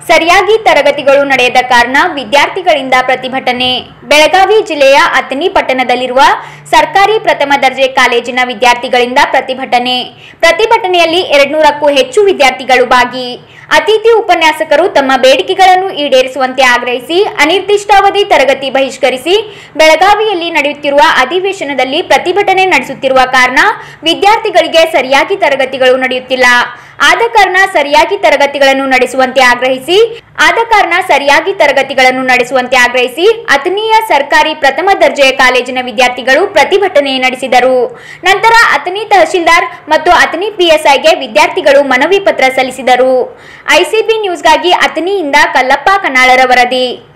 ಸರಿಯಾಗಿ ತರಗತಿಗಳು ನಡೆಯದ ಕಾರಣ ವಿದ್ಯಾರ್ಥಿಗಳಿಂದ ಪ್ರತಿಭಟನೆ ಬೆಳಗಾವಿ ಜಿಲ್ಲೆಯ ಅತನಿ ಪಟ್ಟಣದಲ್ಲಿರುವ ಸರ್ಕಾರಿ ಪ್ರಥಮ ದರ್ಜೆ ಕಾಲೇಜಿನ ವಿದ್ಯಾರ್ಥಿಗಳಿಂದ ಪ್ರತಿಭಟನೆ ಪ್ರತಿಭಟನೆಯಲ್ಲಿ ಎರಡ್ನೂರಕ್ಕೂ ಹೆಚ್ಚು ವಿದ್ಯಾರ್ಥಿಗಳು ಭಾಗಿ ಅತಿಥಿ ಉಪನ್ಯಾಸಕರು ತಮ್ಮ ಬೇಡಿಕೆಗಳನ್ನು ಈಡೇರಿಸುವಂತೆ ಆಗ್ರಹಿಸಿ ಅನಿರ್ದಿಷ್ಟಾವಧಿ ತರಗತಿ ಬಹಿಷ್ಕರಿಸಿ ಬೆಳಗಾವಿಯಲ್ಲಿ ನಡೆಯುತ್ತಿರುವ ಅಧಿವೇಶನದಲ್ಲಿ ಪ್ರತಿಭಟನೆ ನಡೆಸುತ್ತಿರುವ ಕಾರಣ ವಿದ್ಯಾರ್ಥಿಗಳಿಗೆ ಸರಿಯಾಗಿ ತರಗತಿಗಳು ನಡೆಯುತ್ತಿಲ್ಲ ಆದ ಕಾರಣ ಸರಿಯಾಗಿ ತರಗತಿಗಳನ್ನು ನಡೆಸುವಂತೆ ಆಗ್ರಹಿಸಿ ಆದ ಕಾರಣ ಸರಿಯಾಗಿ ತರಗತಿಗಳನ್ನು ನಡೆಸುವಂತೆ ಆಗ್ರಹಿಸಿ ಅತನಿಯ ಸರ್ಕಾರಿ ಪ್ರಥಮ ದರ್ಜೆಯ ಕಾಲೇಜಿನ ವಿದ್ಯಾರ್ಥಿಗಳು ಪ್ರತಿಭಟನೆ ನಡೆಸಿದರು ನಂತರ ಅತನಿ ತಹಶೀಲ್ದಾರ್ ಮತ್ತು ಅತನಿ ಪಿಎಸ್ಐಗೆ ವಿದ್ಯಾರ್ಥಿಗಳು ಮನವಿ ಪತ್ರ ಸಲ್ಲಿಸಿದರು ಐಸಿಬಿ ನ್ಯೂಸ್ಗಾಗಿ ಅತನಿಯಿಂದ ಕಲ್ಲಪ್ಪ ಕನ್ನಾಳರ ವರದಿ